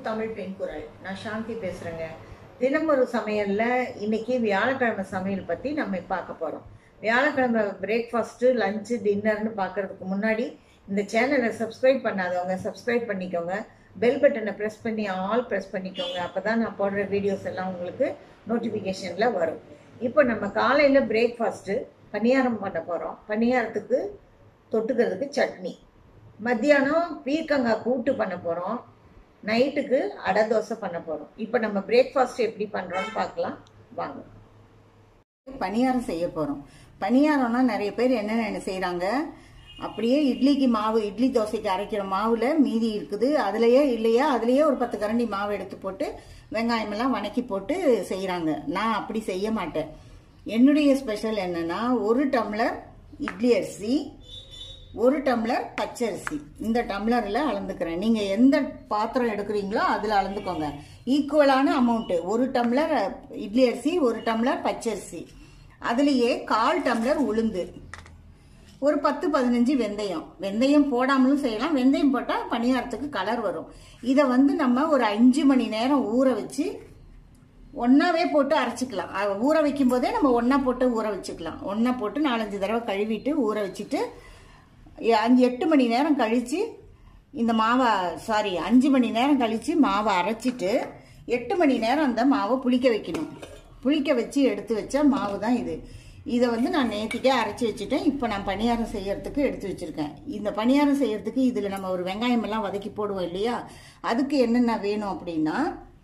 தமிழ் பெண் குரல் நான் சாந்தி பேசுறேங்க தினமொரு சமையல்ல இன்னைக்கு வியாழக்கிழமை சமையல் பத்தி நம்ம பார்க்க போறோம் வியாழக்கிழமை பிரேக்ஃபாஸ்ட் லஞ்சு டின்னர்னு பார்க்கறதுக்கு முன்னாடி இந்த சேனலை சப்ஸ்கிரைப் பண்ணாதவங்க சப்ஸ்கிரைப் பண்ணிக்கோங்க பெல் பட்டனை ப்ரெஸ் பண்ணி ஆல் ப்ரெஸ் பண்ணிக்கோங்க அப்பதான் நான் போடுற வீடியோஸ் எல்லாம் உங்களுக்கு நோட்டிஃபிகேஷன்ல வரும் இப்போ நம்ம காலையில பிரேக்ஃபாஸ்ட்டு பணியாரம் பண்ண போறோம் பணியாரத்துக்கு தொட்டுக்கிறதுக்கு சட்னி மத்தியானம் பீர்க்கங்காய் கூட்டு பண்ண போறோம் நைட்டுக்கு அடை தோசை பண்ண போறோம் இப்போ நம்ம பிரேக்ஃபாஸ்ட் எப்படி பண்றோம்னு பார்க்கலாம் வாங்க பணியாரம் செய்ய போறோம் பணியாரம்னா நிறைய பேர் என்னென்ன செய்றாங்க அப்படியே இட்லிக்கு மாவு இட்லி தோசைக்கு அரைக்கிற மாவுல மீதி இருக்குது அதுலயே இல்லையா அதுலயே ஒரு பத்து கரண்டி மாவு எடுத்து போட்டு வெங்காயம் எல்லாம் வணக்கி போட்டு செய்றாங்க நான் அப்படி செய்ய மாட்டேன் என்னுடைய ஸ்பெஷல் என்னன்னா ஒரு டம்ளர் இட்லி அரிசி ஒரு டம்ளர் பச்சரிசி இந்த டம்ளரில் அளந்துக்கிறேன் நீங்கள் எந்த பாத்திரம் எடுக்கிறீங்களோ அதில் அளந்துக்கோங்க ஈக்குவலான அமௌண்ட்டு ஒரு டம்ளர் இட்லி அரிசி ஒரு டம்ளர் பச்சரிசி அதுலேயே கால் டம்ளர் உளுந்து ஒரு பத்து பதினஞ்சு வெந்தயம் வெந்தயம் போடாமலும் செய்யலாம் வெந்தயம் போட்டால் பணியாரத்துக்கு கலர் வரும் இதை வந்து நம்ம ஒரு அஞ்சு மணி நேரம் ஊற வச்சு ஒன்றாவே போட்டு அரைச்சிக்கலாம் அஹ் ஊற வைக்கும் போதே நம்ம ஒன்றா போட்டு ஊற வச்சுக்கலாம் ஒன்றா போட்டு நாலஞ்சு தடவை கழுவிட்டு ஊற வச்சுட்டு எ- அஞ்சு எட்டு மணி நேரம் கழித்து இந்த மாவை சாரி அஞ்சு மணி நேரம் கழித்து மாவை அரைச்சிட்டு எட்டு மணி நேரம் அந்த மாவை புளிக்க வைக்கணும் புளிக்க வச்சு எடுத்து வச்ச மாவு தான் இது இதை வந்து நான் நேற்றுக்கே அரைச்சி வச்சுட்டேன் இப்போ நான் பணியாரம் செய்யறதுக்கு எடுத்து வச்சுருக்கேன் இந்த பணியாரம் செய்யறதுக்கு இதில் நம்ம ஒரு வெங்காயம் எல்லாம் வதக்கி போடுவோம் இல்லையா அதுக்கு என்னென்ன வேணும் அப்படின்னா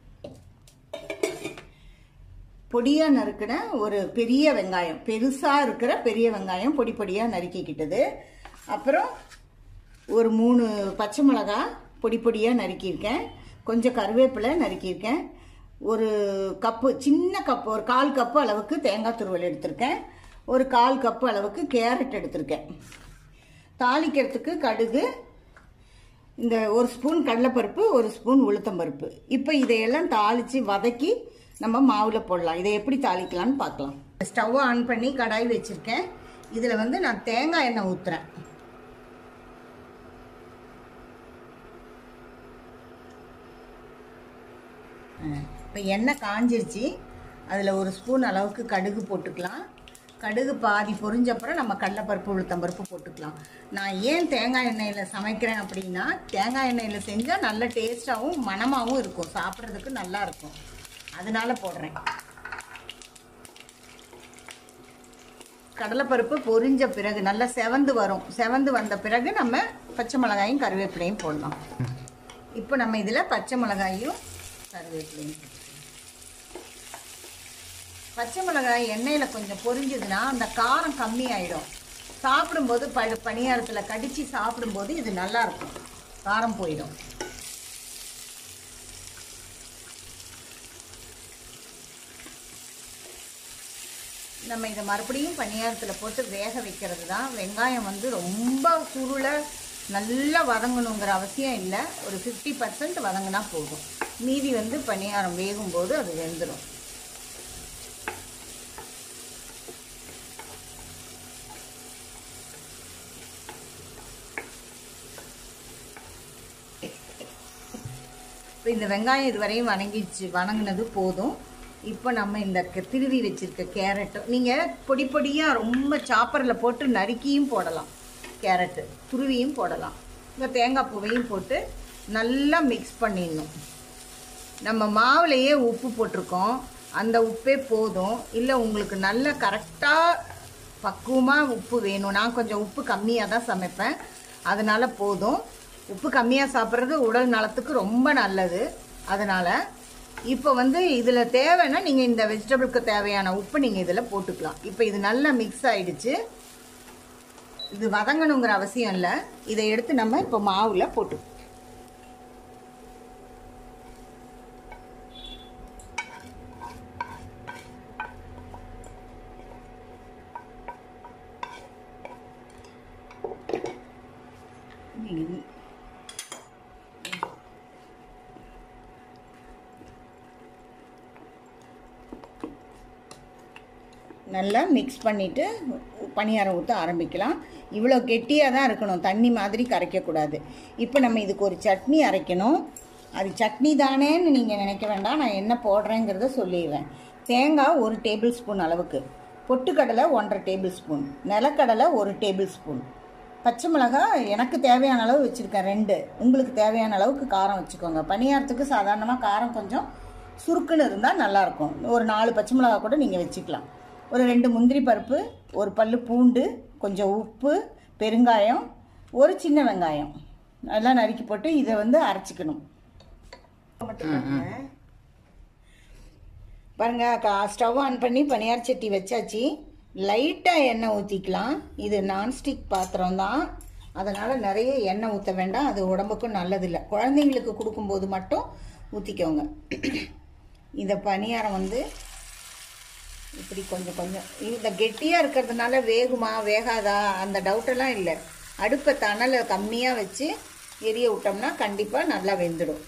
பொடியா நறுக்கின ஒரு பெரிய வெங்காயம் பெருசா இருக்கிற பெரிய வெங்காயம் பொடி பொடியா நறுக்கிக்கிட்டது அப்புறம் ஒரு மூணு பச்சை மிளகா பொடி பொடியா நறுக்கியிருக்கேன் கொஞ்சம் கருவேப்பிலை நறுக்கியிருக்கேன் ஒரு கப்பு சின்ன கப்பு ஒரு கால் கப்பு அளவுக்கு தேங்காய் துருவல் எடுத்திருக்கேன் ஒரு கால் கப்பு அளவுக்கு கேரட் எடுத்திருக்கேன் தாளிக்கிறதுக்கு கடுகு இந்த ஒரு ஸ்பூன் கடலைப்பருப்பு ஒரு ஸ்பூன் உளுத்தம்பருப்பு இப்போ இதையெல்லாம் தாளித்து வதக்கி நம்ம மாவில் போடலாம் இதை எப்படி தாளிக்கலாம்னு பார்க்கலாம் ஸ்டவ் ஆன் பண்ணி கடாய் வச்சுருக்கேன் இதில் வந்து நான் தேங்காய் எண்ணெய் ஊற்றுறேன் இப்போ எண்ணெய் காஞ்சிருச்சு அதில் ஒரு ஸ்பூன் அளவுக்கு கடுகு போட்டுக்கலாம் கடுகு பாதி பொரிஞ்சப்புறம் நம்ம கடலைப்பருப்பு உளுத்தம்பருப்பு போட்டுக்கலாம் நான் ஏன் தேங்காய் எண்ணெயில் சமைக்கிறேன் அப்படின்னா தேங்காய் எண்ணெயில் செஞ்சால் நல்ல டேஸ்ட்டாகவும் மணமாகவும் இருக்கும் சாப்பிட்றதுக்கு நல்லா இருக்கும் அதனால போடுறேன் கடலைப்பருப்பு பொரிஞ்ச பிறகு நல்லா செவந்து வரும் செவந்து வந்த பிறகு நம்ம பச்சை மிளகாயும் கருவேப்பிலையும் போடலாம் இப்போ நம்ம இதில் பச்சை மிளகாயும் கருவேப்பிலையும் போட்டுக்கலாம். பச்சை மிளகாய் எண்ணெயில் கொஞ்சம் பொரிஞ்சதுன்னா அந்த காரம் கம்மி ஆயிடும் சாப்பிடும்போது ப பணியாரத்தில் கடித்து சாப்பிடும்போது இது நல்லா இருக்கும் காரம் போயிடும் நம்ம இதை மறுபடியும் பணியாரத்தில் போட்டு வேக வைக்கிறது தான் வெங்காயம் வந்து ரொம்ப சுருள நல்லா வதங்கணுங்கிற அவசியம் இல்லை ஒரு ஃபிஃப்டி பர்சன்ட் வதங்கினா போதும் மீதி வந்து பணியாரம் வேகும்போது அது வெந்துடும் இப்போ இந்த வெங்காயம் இதுவரையும் வணங்கிடுச்சு வணங்கினது போதும் இப்போ நம்ம இந்த க- திருவி வச்சிருக்க கேரட்டு நீங்கள் பொடி பொடியாக ரொம்ப சாப்பரில் போட்டு நறுக்கியும் போடலாம் கேரட்டு துருவியும் போடலாம் இந்த தேங்காய் பூவையும் போட்டு நல்லா மிக்ஸ் பண்ணிடணும் நம்ம மாவுலையே உப்பு போட்டிருக்கோம் அந்த உப்பே போதும் இல்லை உங்களுக்கு நல்ல கரெக்டாக பக்குவமாக உப்பு வேணும் நான் கொஞ்சம் உப்பு கம்மியாக தான் சமைப்பேன் அதனால் போதும் உப்பு கம்மியாக சாப்பிட்றது உடல் நலத்துக்கு ரொம்ப நல்லது அதனால் இப்போ வந்து இதில் தேவைன்னா நீங்கள் இந்த வெஜிடபிளுக்கு தேவையான உப்பு நீங்கள் இதில் போட்டுக்கலாம் இப்போ இது நல்லா மிக்ஸ் ஆயிடுச்சு இது வதங்கணுங்கிற அவசியம் இல்லை இதை எடுத்து நம்ம இப்போ மாவில் போட்டு நீங்க- நல்லா மிக்ஸ் பண்ணிவிட்டு பணியாரம் ஊற்ற ஆரம்பிக்கலாம் இவ்வளோ கெட்டியாக தான் இருக்கணும் தண்ணி மாதிரி கரைக்கக்கூடாது இப்போ நம்ம இதுக்கு ஒரு சட்னி அரைக்கணும் அது சட்னி தானேன்னு நீங்கள் நினைக்க வேண்டாம் நான் என்ன போடுறேங்கிறத சொல்லிடுறேன் தேங்காய் ஒரு டேபிள் ஸ்பூன் அளவுக்கு பொட்டுக்கடலை ஒன்றரை டேபிள் ஸ்பூன் நிலக்கடலை ஒரு டேபிள் ஸ்பூன் பச்சை மிளகாய் எனக்கு தேவையான அளவு வச்சுருக்கேன் ரெண்டு உங்களுக்கு தேவையான அளவுக்கு காரம் வச்சுக்கோங்க பணியாரத்துக்கு சாதாரணமாக காரம் கொஞ்சம் சுருக்குன்னு இருந்தால் நல்லாயிருக்கும் ஒரு நாலு பச்சை மிளகாய் கூட நீங்கள் வச்சுக்கலாம் ஒரு ரெண்டு முந்திரி பருப்பு ஒரு பல்லு பூண்டு கொஞ்சம் உப்பு பெருங்காயம் ஒரு சின்ன வெங்காயம் நல்லா நறுக்கி போட்டு இதை வந்து அரைச்சிக்கணும் பாருங்க ஸ்டவ் ஆன் பண்ணி பனியார் சட்டி வச்சாச்சு லைட்டாக எண்ணெய் ஊற்றிக்கலாம் இது நான்ஸ்டிக் பாத்திரம் தான் அதனால் நிறைய எண்ணெய் ஊற்ற வேண்டாம் அது உடம்புக்கும் நல்லதில்லை குழந்தைங்களுக்கு கொடுக்கும்போது மட்டும் ஊற்றிக்கோங்க இந்த பணியாரம் வந்து இப்படி கொஞ்சம் கொஞ்சம் இந்த கெட்டியாக இருக்கிறதுனால வேகுமா வேகாதா அந்த டவுட்டெல்லாம் இல்லை அடுப்பை தணலை கம்மியாக வச்சு எரிய விட்டோம்னா கண்டிப்பாக நல்லா வெந்துடும்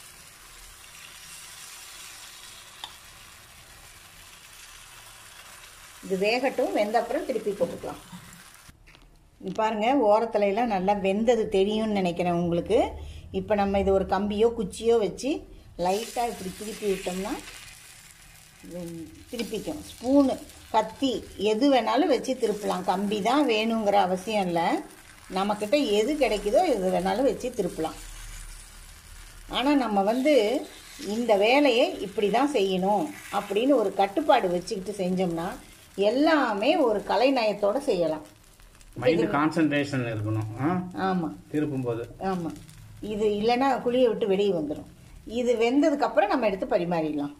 இது வேகட்டும் வெந்த அப்புறம் திருப்பி போட்டுக்கலாம் இது பாருங்க ஓரத்துல எல்லாம் நல்லா வெந்தது தெரியும்னு நினைக்கிறேன் உங்களுக்கு இப்போ நம்ம இது ஒரு கம்பியோ குச்சியோ வச்சு லைட்டாக இப்படி திருப்பி விட்டோம்னா வெந்- திருப்பிக்கும் ஸ்பூனு கத்தி எது வேணாலும் வச்சு திருப்பலாம் கம்பி தான் வேணுங்கிற அவசியம் இல்லை நம்மக்கிட்ட எது கிடைக்குதோ எது வேணாலும் வச்சு திருப்பலாம் ஆனால் நம்ம வந்து இந்த வேலையை இப்படி தான் செய்யணும் அப்படின்னு ஒரு கட்டுப்பாடு வச்சுக்கிட்டு செஞ்சோம்னா எல்லாமே ஒரு கலைநயத்தோட செய்யலாம் மைண்டு கான்சன்ட்ரேஷன் இருக்கணும் ஆ ஆமாம் திருப்பும்போது ஆமாம் இது இல்லைன்னா குழியை விட்டு வெளியே வந்துடும் இது வெந்ததுக்கப்புறம் நம்ம எடுத்து பரிமாறிடலாம்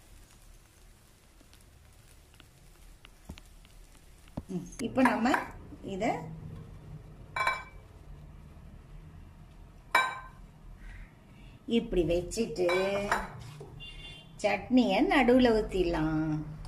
இப்போ நம்ம இதை இப்படி வச்சுட்டு சட்னியை நடுவில் ஊற்றிடலாம்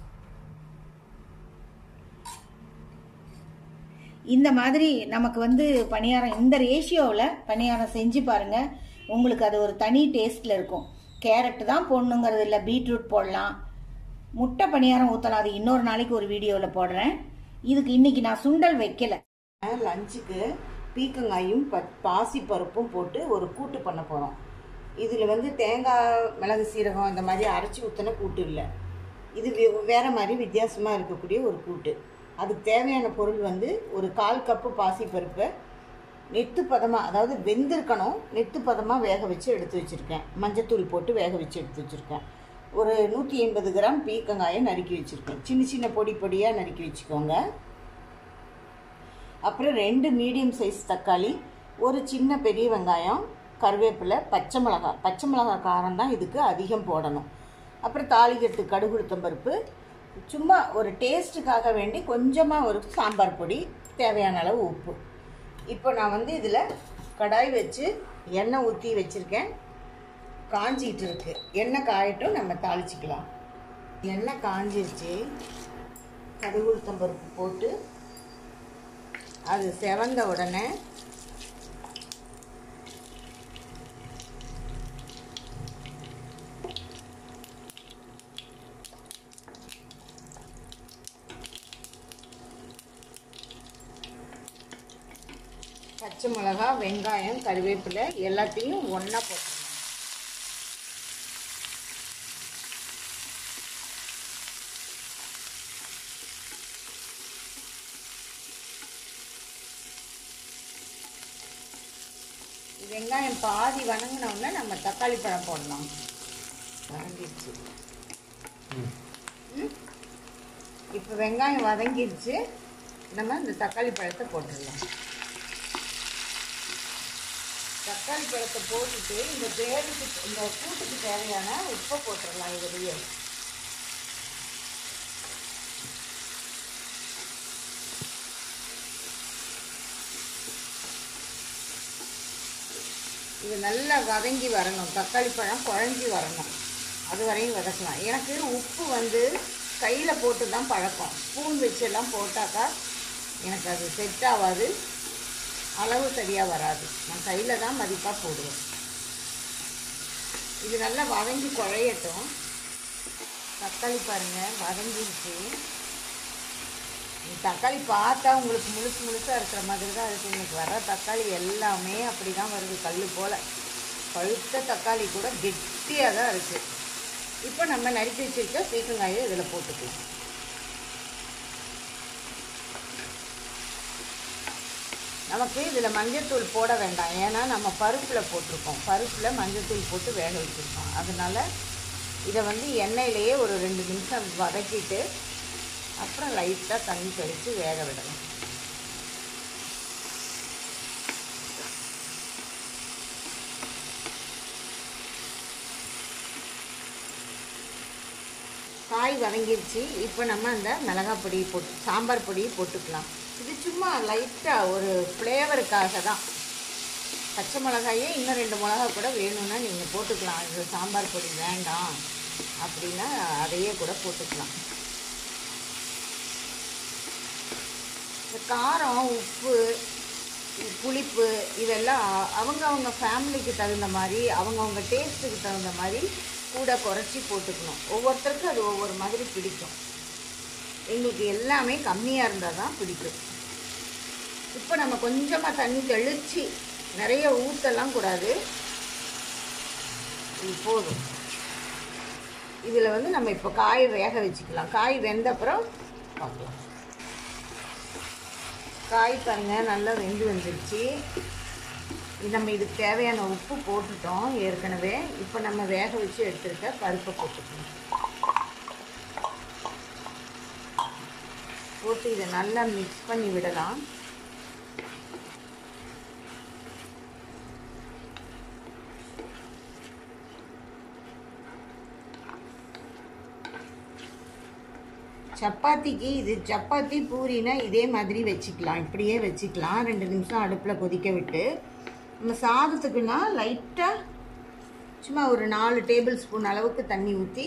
இந்த மாதிரி நமக்கு வந்து பணியாரம் இந்த ரேஷியோவில் பணியாரம் செஞ்சு பாருங்க உங்களுக்கு அது ஒரு தனி டேஸ்ட்டில் இருக்கும் கேரட் தான் போடணுங்கிறது இல்லை பீட்ரூட் போடலாம் முட்டை பணியாரம் ஊற்றலாம் அது இன்னொரு நாளைக்கு ஒரு வீடியோவில் போடுறேன் இதுக்கு இன்னைக்கு நான் சுண்டல் வைக்கல லஞ்சுக்கு பீக்கங்காயும் பாசி பருப்பும் போட்டு ஒரு கூட்டு பண்ண போகிறோம் இதில் வந்து தேங்காய் மிளகு சீரகம் இந்த மாதிரி அரைச்சி ஊற்றின கூட்டு இல்லை இது வே- வேற மாதிரி வித்தியாசமாக இருக்கக்கூடிய ஒரு கூட்டு அதுக்கு தேவையான பொருள் வந்து ஒரு கால் கப்பு பாசிப்பருப்பை நெத்து பதமாக அதாவது வெந்திருக்கணும் நெத்து பதமாக வேக வச்சு எடுத்து வச்சுருக்கேன் மஞ்சத்தூள் போட்டு வேக வச்சு எடுத்து வச்சுருக்கேன் ஒரு நூற்றி எண்பது கிராம் பீக்கங்காயை நறுக்கி வச்சுருக்கேன் சின்ன சின்ன பொடி பொடியாக நறுக்கி வச்சுக்கோங்க அப்புறம் ரெண்டு மீடியம் சைஸ் தக்காளி ஒரு சின்ன பெரிய வெங்காயம் கருவேப்பிலை பச்சை மிளகாய் பச்சை மிளகாய் காரம் தான் இதுக்கு அதிகம் போடணும் அப்புறம் தாளிக்கட்டு கடுகு உளுத்தம் பருப்பு சும்மா ஒரு டேஸ்ட்டுக்காக வேண்டி கொஞ்சமாக ஒரு சாம்பார் பொடி தேவையான அளவு உப்பு இப்போ நான் வந்து இதில் கடாய் வச்சு எண்ணெய் ஊற்றி வச்சுருக்கேன் காஞ்சிட்டு இருக்கு எண்ணெய் காயட்டும் நம்ம தாளிச்சிக்கலாம் எண்ணெய் காஞ்சிருச்சு கடுகு உளுத்தம் பருப்பு போட்டு அது செவந்த உடனே பச்சை மிளகா வெங்காயம் கருவேப்பிலை எல்லாத்தையும் ஒன்றா போட்டுருங்க வெங்காயம் பாதி வணங்கின உடனே நம்ம தக்காளி பழம் போடலாம் வதங்கிடுச்சு ம்? இப்போ வெங்காயம் வதங்கிடுச்சு நம்ம இந்த தக்காளி பழத்தை போட்டுடலாம் தக்காளி பழத்தை போட்டுட்டு இந்த கிரேவிக்கு இந்த கூட்டுக்கு தேவையான உப்பை போட்டுடலாம் இதுலேயே இது நல்லா வதங்கி வரணும் தக்காளி பழம் குழஞ்சி வரணும் அது வரையும் வதக்கலாம் எனக்கு உப்பு வந்து கையில் போட்டு தான் பழக்கம் ஸ்பூன் வச்செல்லாம் போட்டாக்கா எனக்கு அது செட் ஆகாது அளவு சரியாக வராது நான் கையில் தான் மதிப்பாக போடுவேன் இது நல்லா வதங்கி குழையட்டும் தக்காளி பாருங்கள் வதங்கிடுச்சு இந்த தக்காளி பார்த்தா உங்களுக்கு முழுசு முழுசாக இருக்கிற மாதிரி தான் இருக்குது இன்னைக்கு வர தக்காளி எல்லாமே அப்படி தான் வருது கல் போல் பழுத்த தக்காளி கூட கெட்டியாக தான் இருக்குது இப்போ நம்ம நறுக்கி வச்சிருக்க பீக்கங்காயை இதில் போட்டுக்கலாம் நமக்கு இதில் மஞ்சத்தூள் போட வேண்டாம் ஏன்னா நம்ம பருப்பில் போட்டிருக்கோம் பருப்பில் மஞ்சத்தூள் போட்டு வேக வச்சுருக்கோம் அதனால் இதை வந்து எண்ணெயிலேயே ஒரு ரெண்டு நிமிஷம் வதக்கிட்டு அப்புறம் லைட்டாக தண்ணி தெளித்து வேக விடணும் காய் வதங்கிருச்சு இப்போ நம்ம அந்த மிளகாய் பொடி போட்டு சாம்பார் பொடி போட்டுக்கலாம் இது சும்மா லைட்டாக ஒரு ஃப்ளேவருக்காக தான் பச்சை மிளகாயே இன்னும் ரெண்டு மிளகா கூட வேணும்னா நீங்கள் போட்டுக்கலாம் இது சாம்பார் பொடி வேண்டாம் அப்படின்னா அதையே கூட போட்டுக்கலாம் இந்த காரம் உப்பு புளிப்பு இதெல்லாம் அவங்க அவங்க ஃபேமிலிக்கு தகுந்த மாதிரி அவங்கவுங்க டேஸ்ட்டுக்கு தகுந்த மாதிரி கூட குறைச்சி போட்டுக்கணும் ஒவ்வொருத்தருக்கும் அது ஒவ்வொரு மாதிரி பிடிக்கும் எங்களுக்கு எல்லாமே கம்மியாக இருந்தால் தான் பிடிக்கும் இப்போ நம்ம கொஞ்சமாக தண்ணி தெளித்து நிறைய ஊற்றலாம் கூடாது இது போதும் இதில் வந்து நம்ம இப்போ காய் வேக வச்சுக்கலாம் காய் வெந்த அப்புறம் பார்க்கலாம் காய் பாருங்க நல்லா வெந்து வந்துருச்சு இது நம்ம இதுக்கு தேவையான உப்பு போட்டுட்டோம் ஏற்கனவே இப்போ நம்ம வேக வச்சு எடுத்துருக்க பருப்பை போட்டுக்கணும் போட்டு இதை நல்லா மிக்ஸ் பண்ணி விடலாம் சப்பாத்திக்கு இது சப்பாத்தி பூரினா இதே மாதிரி வச்சுக்கலாம் இப்படியே வச்சுக்கலாம் ரெண்டு நிமிஷம் அடுப்பில் கொதிக்க விட்டு நம்ம சாதத்துக்குன்னா லைட்டாக சும்மா ஒரு நாலு டேபிள் ஸ்பூன் அளவுக்கு தண்ணி ஊற்றி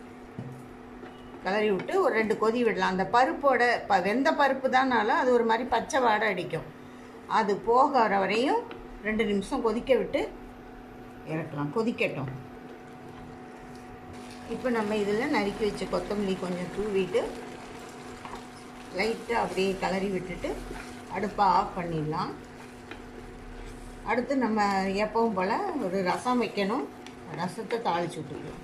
கிளறி விட்டு ஒரு ரெண்டு கொதி விடலாம் அந்த பருப்போட ப வெந்த பருப்பு தானாலும் அது ஒரு மாதிரி பச்சை வாடை அடிக்கும் அது போகிற வரையும் ரெண்டு நிமிஷம் கொதிக்க விட்டு இறக்கலாம் கொதிக்கட்டும் இப்போ நம்ம இதில் நறுக்கி வச்ச கொத்தமல்லி கொஞ்சம் தூவிட்டு லைட்டாக அப்படியே கிளறி விட்டுட்டு அடுப்பை ஆஃப் பண்ணிடலாம் அடுத்து நம்ம எப்பவும் போல் ஒரு ரசம் வைக்கணும் ரசத்தை தாளிச்சு விட்டுக்கலாம்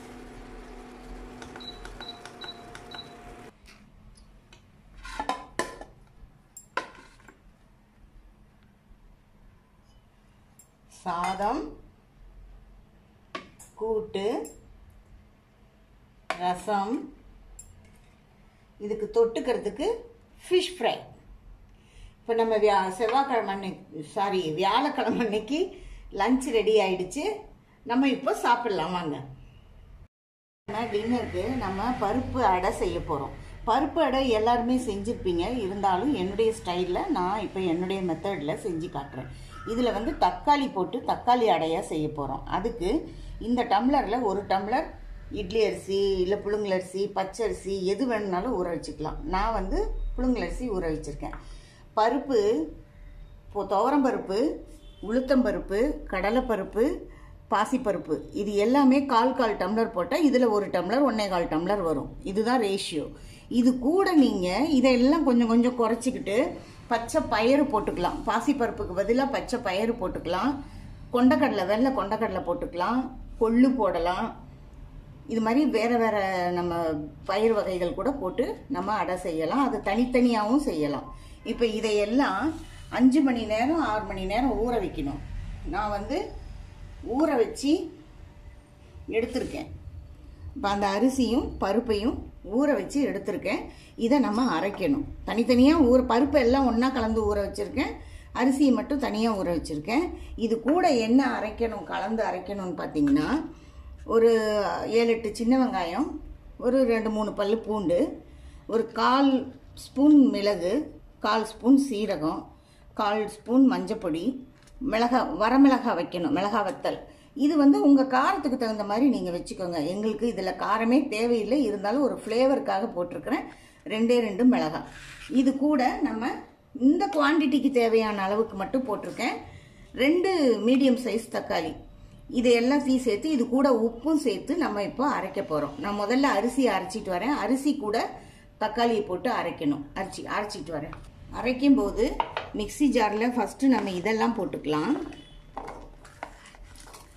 சாதம் கூட்டு ரசம் இதுக்கு தொட்டுக்கிறதுக்கு ஃபிஷ் ஃப்ரை இப்போ நம்ம வியா செவ்வாய்க்கிழமை அன்னைக்கு சாரி வியாழக்கிழமை அன்னைக்கு லஞ்ச் ரெடி ஆயிடுச்சு நம்ம இப்போ சாப்பிடலாம் வாங்க டின்னருக்கு நம்ம பருப்பு அடை செய்ய போகிறோம் பருப்பு அடை எல்லாருமே செஞ்சுருப்பீங்க இருந்தாலும் என்னுடைய ஸ்டைலில் நான் இப்போ என்னுடைய மெத்தடில் செஞ்சு காட்டுறேன் இதில் வந்து தக்காளி போட்டு தக்காளி அடையாக செய்ய போகிறோம் அதுக்கு இந்த டம்ளரில் ஒரு டம்ளர் இட்லி அரிசி இல்லை புழுங்கலரிசி பச்சரிசி எது வேணுனாலும் ஊற வச்சுக்கலாம் நான் வந்து புழுங்கலரிசி ஊற வச்சுருக்கேன் பருப்பு இப்போ துவரம்பருப்பு உளுத்தம்பருப்பு கடலைப்பருப்பு பாசிப்பருப்பு இது எல்லாமே கால் கால் டம்ளர் போட்டால் இதில் ஒரு டம்ளர் ஒன்றே கால் டம்ளர் வரும் இதுதான் ரேஷியோ இது கூட நீங்கள் இதெல்லாம் கொஞ்சம் கொஞ்சம் குறைச்சிக்கிட்டு பச்சை பயிறு போட்டுக்கலாம் பாசிப்பருப்புக்கு பதிலாக பச்சை பயிறு போட்டுக்கலாம் கொண்டக்கடலை வெள்ளை கொண்டக்கடலை போட்டுக்கலாம் கொள்ளு போடலாம் இது மாதிரி வேறு வேறு நம்ம பயிர் வகைகள் கூட போட்டு நம்ம அடை செய்யலாம் அது தனித்தனியாகவும் செய்யலாம் இப்போ இதையெல்லாம் அஞ்சு மணி நேரம் ஆறு மணி நேரம் ஊற வைக்கணும் நான் வந்து ஊற வச்சு எடுத்திருக்கேன் இப்போ அந்த அரிசியும் பருப்பையும் ஊற வச்சு எடுத்திருக்கேன் இதை நம்ம அரைக்கணும் தனித்தனியாக ஊற பருப்பு எல்லாம் ஒன்றா கலந்து ஊற வச்சுருக்கேன் அரிசியை மட்டும் தனியாக ஊற வச்சுருக்கேன் இது கூட என்ன அரைக்கணும் கலந்து அரைக்கணும்னு பார்த்தீங்கன்னா ஒரு ஏழு எட்டு சின்ன வெங்காயம் ஒரு ரெண்டு மூணு பல்லு பூண்டு ஒரு கால் ஸ்பூன் மிளகு கால் ஸ்பூன் சீரகம் கால் ஸ்பூன் மஞ்சப்பொடி மிளகா வரமிளகா வைக்கணும் மிளகா வத்தல் இது வந்து உங்கள் காரத்துக்கு தகுந்த மாதிரி நீங்கள் வச்சுக்கோங்க எங்களுக்கு இதில் காரமே தேவையில்லை இருந்தாலும் ஒரு ஃப்ளேவருக்காக போட்டிருக்கிறேன் ரெண்டே ரெண்டு மிளகாய் இது கூட நம்ம இந்த குவான்டிட்டிக்கு தேவையான அளவுக்கு மட்டும் போட்டிருக்கேன் ரெண்டு மீடியம் சைஸ் தக்காளி இது எல்லாத்தையும் சேர்த்து இது கூட உப்பும் சேர்த்து நம்ம இப்போ அரைக்க போகிறோம் நான் முதல்ல அரிசி அரைச்சிட்டு வரேன் அரிசி கூட தக்காளியை போட்டு அரைக்கணும் அரைச்சி அரைச்சிட்டு வரேன் அரைக்கும் போது மிக்சி ஜாரில் ஃபஸ்ட்டு நம்ம இதெல்லாம் போட்டுக்கலாம்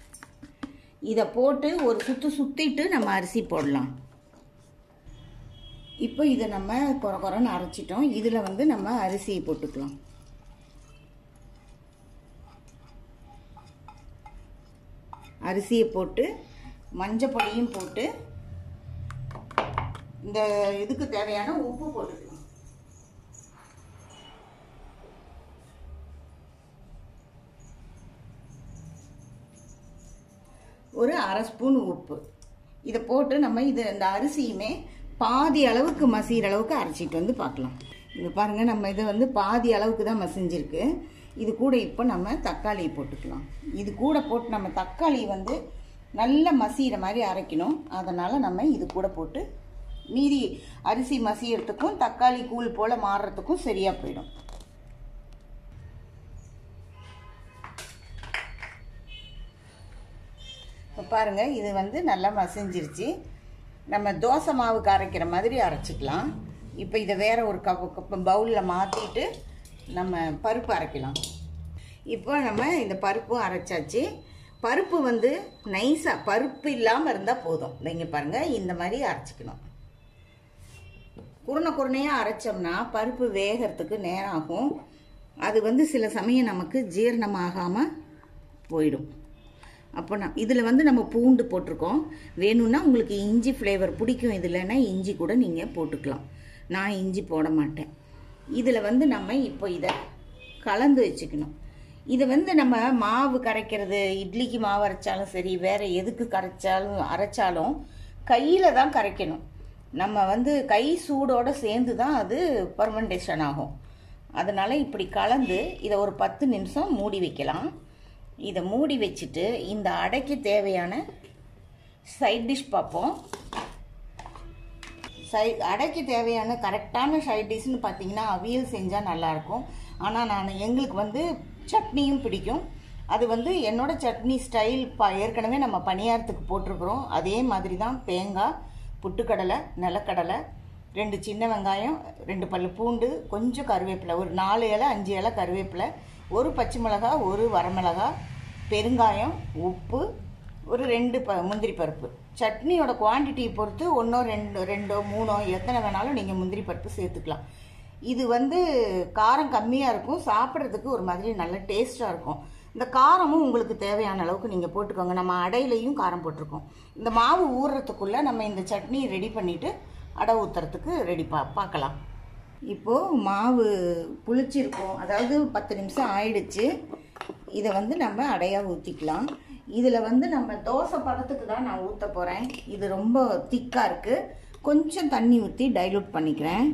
இதை போட்டு ஒரு சுற்று சுற்றிட்டு நம்ம அரிசி போடலாம் இப்போ இதை நம்ம குறை குறைன்னு அரைச்சிட்டோம் இதில் வந்து நம்ம அரிசியை போட்டுக்கலாம் அரிசியை போட்டு மஞ்சள் பொடியும் போட்டு இந்த இதுக்கு தேவையான உப்பு போட்டுக்கலாம் ஒரு அரை ஸ்பூன் உப்பு இதை போட்டு நம்ம இது இந்த அரிசியுமே பாதி அளவுக்கு மசிகிற அளவுக்கு அரைச்சிட்டு வந்து பார்க்கலாம் இது பாருங்கள் நம்ம இதை வந்து பாதி அளவுக்கு தான் மசிஞ்சிருக்கு இது கூட இப்போ நம்ம தக்காளியை போட்டுக்கலாம் இது கூட போட்டு நம்ம தக்காளி வந்து நல்ல மசிகிற மாதிரி அரைக்கணும் அதனால் நம்ம இது கூட போட்டு மீதி அரிசி மசியறதுக்கும் தக்காளி கூழ் போல் மாறுறதுக்கும் சரியாக போயிடும் இப்போ பாருங்கள் இது வந்து நல்லா மசிஞ்சிருச்சு நம்ம தோசை மாவுக்கு அரைக்கிற மாதிரி அரைச்சிக்கலாம் இப்போ இதை வேற ஒரு கப் கப் பவுலில் மாற்றிட்டு நம்ம பருப்பு அரைக்கலாம் இப்போ நம்ம இந்த பருப்பும் அரைச்சாச்சு பருப்பு வந்து நைஸாக பருப்பு இல்லாமல் இருந்தால் போதும் இங்கே பாருங்கள் இந்த மாதிரி அரைச்சிக்கணும் குருணை குருணையாக அரைச்சோம்னா பருப்பு வேகிறதுக்கு நேரம் ஆகும் அது வந்து சில சமயம் நமக்கு ஜீரணமாகாமல் போயிடும் அப்போ நான் இதில் வந்து நம்ம பூண்டு போட்டிருக்கோம் வேணும்னா உங்களுக்கு இஞ்சி ஃப்ளேவர் பிடிக்கும் இதில்னா இஞ்சி கூட நீங்கள் போட்டுக்கலாம் நான் இஞ்சி போட மாட்டேன் இதில் வந்து நம்ம இப்போ இதை கலந்து வச்சுக்கணும் இது வந்து நம்ம மாவு கரைக்கிறது இட்லிக்கு மாவு அரைச்சாலும் சரி வேறு எதுக்கு கரைச்சாலும் அரைச்சாலும் கையில் தான் கரைக்கணும் நம்ம வந்து கை சூடோடு சேர்ந்து தான் அது பர்மெண்டேஷன் ஆகும் அதனால் இப்படி கலந்து இதை ஒரு பத்து நிமிஷம் மூடி வைக்கலாம் இதை மூடி வச்சுட்டு இந்த அடைக்கு தேவையான சைட் டிஷ் பார்ப்போம் சை அடைக்கு தேவையான கரெக்டான சைட் டிஷ்னு பார்த்தீங்கன்னா அவியல் செஞ்சால் நல்லாயிருக்கும் ஆனால் நான் எங்களுக்கு வந்து சட்னியும் பிடிக்கும் அது வந்து என்னோட சட்னி ஸ்டைல் ப ஏற்கனவே நம்ம பணியாரத்துக்கு போட்டிருக்கிறோம் அதே மாதிரி தான் தேங்காய் புட்டுக்கடலை நிலக்கடலை ரெண்டு சின்ன வெங்காயம் ரெண்டு பல்லு பூண்டு கொஞ்சம் கருவேப்பிலை ஒரு நாலு இலை அஞ்சு இலை கருவேப்பிலை ஒரு பச்சை மிளகா ஒரு வரமிளகா பெருங்காயம் உப்பு ஒரு ரெண்டு ப முந்திரி பருப்பு சட்னியோட குவான்டிட்டியை பொறுத்து ஒன்றோ ரெண்டு ரெண்டோ மூணோ எத்தனை வேணாலும் நீங்கள் முந்திரி பருப்பு சேர்த்துக்கலாம் இது வந்து காரம் கம்மியாக இருக்கும் சாப்பிட்றதுக்கு ஒரு மாதிரி நல்ல டேஸ்ட்டாக இருக்கும் இந்த காரமும் உங்களுக்கு தேவையான அளவுக்கு நீங்கள் போட்டுக்கோங்க நம்ம அடையிலையும் காரம் போட்டிருக்கோம் இந்த மாவு ஊறுறதுக்குள்ளே நம்ம இந்த சட்னி ரெடி பண்ணிவிட்டு அடை ஊற்றுறதுக்கு ரெடி பா பார்க்கலாம் இப்போது மாவு புளிச்சிருக்கும் அதாவது பத்து நிமிஷம் ஆயிடுச்சு இதை வந்து நம்ம அடையாக ஊற்றிக்கலாம் இதில் வந்து நம்ம தோசை பதத்துக்கு தான் நான் ஊற்ற போகிறேன் இது ரொம்ப திக்காக இருக்குது கொஞ்சம் தண்ணி ஊற்றி டைலூட் பண்ணிக்கிறேன்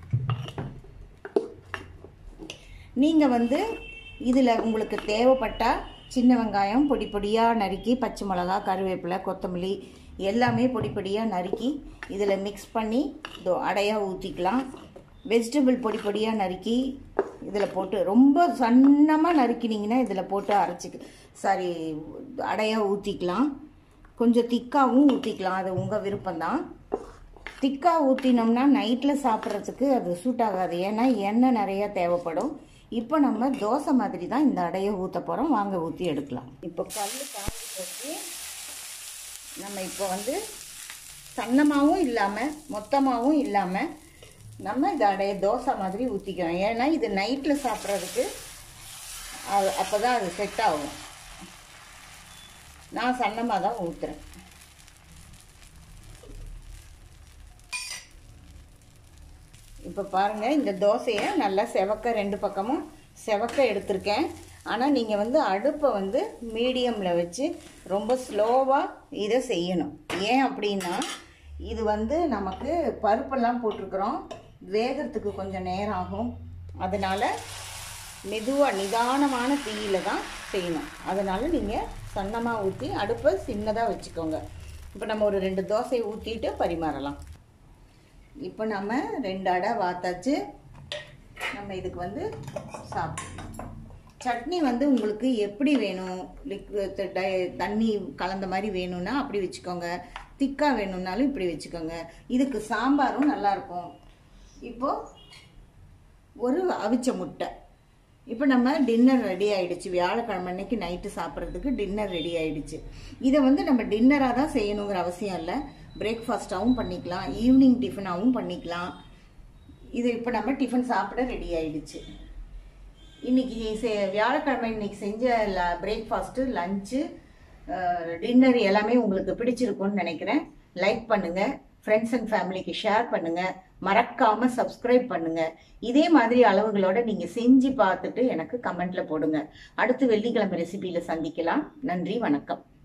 நீங்கள் வந்து இதில் உங்களுக்கு தேவைப்பட்டால் சின்ன வெங்காயம் பொடி பொடியாக நறுக்கி பச்சை மிளகா கருவேப்பிலை கொத்தமல்லி எல்லாமே பொடி பொடியாக நறுக்கி இதில் மிக்ஸ் பண்ணி இதோ அடையாக ஊற்றிக்கலாம் வெஜிடபிள் பொடி பொடியாக நறுக்கி இதில் போட்டு ரொம்ப சன்னமாக நறுக்கினீங்கன்னா இதில் போட்டு அரைச்சிக்க சாரி அடையாக ஊற்றிக்கலாம் கொஞ்சம் திக்காகவும் ஊற்றிக்கலாம் அது உங்கள் விருப்பம்தான் திக்காக ஊற்றினோம்னா நைட்டில் சாப்பிட்றதுக்கு அது சூட் ஆகாது ஏன்னா எண்ணெய் நிறைய தேவைப்படும் இப்போ நம்ம தோசை மாதிரி தான் இந்த அடையை ஊற்ற போகிறோம் வாங்க ஊற்றி எடுக்கலாம் இப்போ கல் காஞ்சி போட்டு நம்ம இப்போ வந்து சன்னமாகவும் இல்லாமல் மொத்தமாகவும் இல்லாமல் நம்ம இந்த அடைய தோசை மாதிரி ஊற்றிக்கிறோம் ஏன்னா இது நைட்டில் சாப்பிட்றதுக்கு அது அப்போ தான் அது செட் ஆகும் நான் சன்னமாக தான் ஊற்றுறேன் இப்போ பாருங்கள் இந்த தோசையை நல்லா செவக்க ரெண்டு பக்கமும் செவக்க எடுத்திருக்கேன் ஆனால் நீங்கள் வந்து அடுப்பை வந்து மீடியமில் வச்சு ரொம்ப ஸ்லோவாக இதை செய்யணும் ஏன் அப்படின்னா இது வந்து நமக்கு பருப்பெல்லாம் போட்டிருக்கிறோம் வேகிறதுக்கு கொஞ்சம் நேரம் ஆகும் அதனால் மெதுவாக நிதானமான தீயில தான் செய்யணும் அதனால் நீங்கள் சன்னமாக ஊற்றி அடுப்பை சின்னதாக வச்சுக்கோங்க இப்போ நம்ம ஒரு ரெண்டு தோசையை ஊற்றிட்டு பரிமாறலாம் இப்போ நம்ம ரெண்டு அடை வாத்தாச்சு நம்ம இதுக்கு வந்து சாப்பிடலாம் சட்னி வந்து உங்களுக்கு எப்படி வேணும் லிக்விட் தண்ணி கலந்த மாதிரி வேணும்னா அப்படி வச்சுக்கோங்க திக்காக வேணும்னாலும் இப்படி வச்சுக்கோங்க இதுக்கு சாம்பாரும் நல்லாயிருக்கும் இப்போ ஒரு அவிச்ச முட்டை இப்போ நம்ம டின்னர் ரெடி ஆயிடுச்சு வியாழக்கிழமை அன்னைக்கு நைட்டு சாப்பிட்றதுக்கு டின்னர் ரெடி ஆயிடுச்சு இதை வந்து நம்ம டின்னராக தான் செய்யணுங்கிற அவசியம் இல்லை பிரேக்ஃபாஸ்ட்டாகவும் பண்ணிக்கலாம் ஈவினிங் டிஃபனாகவும் பண்ணிக்கலாம் இது இப்போ நம்ம டிஃபன் சாப்பிட ரெடி ஆயிடுச்சு இன்னைக்கு செ- வியாழக்கிழமை இன்னைக்கு செஞ்ச பிரேக்ஃபாஸ்ட்டு லஞ்சு டின்னர் எல்லாமே உங்களுக்கு பிடிச்சிருக்கும்னு நினைக்கிறேன் லைக் பண்ணுங்க ஃப்ரெண்ட்ஸ் அண்ட் ஃபேமிலிக்கு ஷேர் பண்ணுங்க மறக்காம சப்ஸ்கிரைப் பண்ணுங்க இதே மாதிரி அளவுகளோட நீங்க செஞ்சு பார்த்துட்டு எனக்கு கமெண்ட்ல போடுங்க அடுத்து வெள்ளிக்கிழமை ரெசிபியில சந்திக்கலாம் நன்றி வணக்கம்